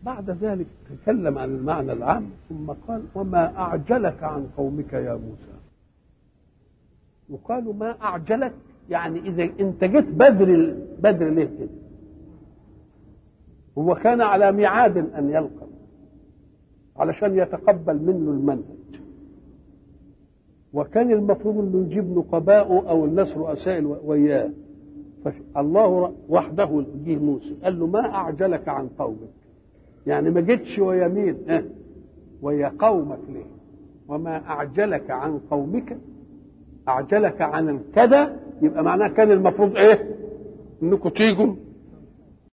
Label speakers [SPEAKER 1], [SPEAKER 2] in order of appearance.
[SPEAKER 1] بعد ذلك تكلم عن المعنى العام ثم قال وما أعجلك عن قومك يا موسى وقالوا ما أعجلك يعني إذا أنت جيت بدر بدر ليه كده هو كان على ميعاد أن يلقى علشان يتقبل منه المنهج وكان المفروض انه يجيب نقباءه او الناس رؤساء وياه فالله وحده جه موسى قال له ما اعجلك عن قومك يعني ما جيتش ويا مين اه ويا قومك ليه وما اعجلك عن قومك اعجلك عن الكذا يبقى معناه كان المفروض ايه انكم تيجوا